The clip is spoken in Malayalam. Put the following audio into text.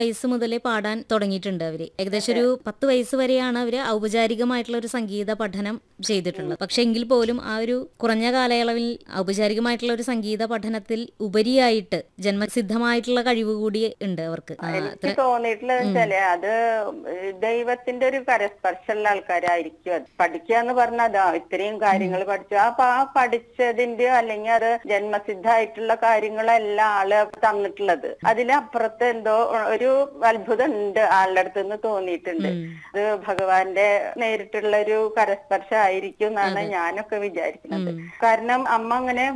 വയസ്സ് മുതലേ പാടാൻ തുടങ്ങിയിട്ടുണ്ട് അവര് ഏകദേശം ഒരു പത്ത് വയസ്സ് വരെയാണ് അവര് ഔപചാരികമായിട്ടുള്ള ഒരു സംഗീത പഠനം ചെയ്തിട്ടുള്ളത് പക്ഷെ എങ്കിൽ പോലും ആ ഒരു കുറഞ്ഞ കാലയളവിൽ ഔപചാരികമായിട്ടുള്ള ഒരു സംഗീത പഠനത്തിൽ ഉപരിയായിട്ട് ജന്മസിദ്ധമായിട്ടുള്ള കഴിവ് കൂടി ഉണ്ട് അവർക്ക് ആ, എനിക്ക് അത്ര തോന്നിയിട്ടുള്ളത് വെച്ചാല് അത് ദൈവത്തിന്റെ ഒരു കരസ്പർശമുള്ള ആൾക്കാരായിരിക്കും അത് പഠിക്കുക എന്ന് പറഞ്ഞാൽ അതാ ഇത്രയും കാര്യങ്ങൾ പഠിച്ചു ആ പ- ആ പഠിച്ചതിന്റെ അല്ലെങ്കിൽ അത് ജന്മസിദ്ധമായിട്ടുള്ള കാര്യങ്ങളല്ല ആള് തന്നിട്ടുള്ളത് അതിലപ്പുറത്ത് എന്തോ ഒരു അത്ഭുതം ഉണ്ട് ആളുടെ അടുത്ത് നിന്ന് തോന്നിയിട്ടുണ്ട് അത് ഭഗവാന്റെ നേരിട്ടുള്ള ഒരു കരസ്പർശം ആയിരിക്കും എന്നാണ് ഞാനൊക്കെ വിചാരിക്കുന്നത് കാരണം അമ്മ അങ്ങനെ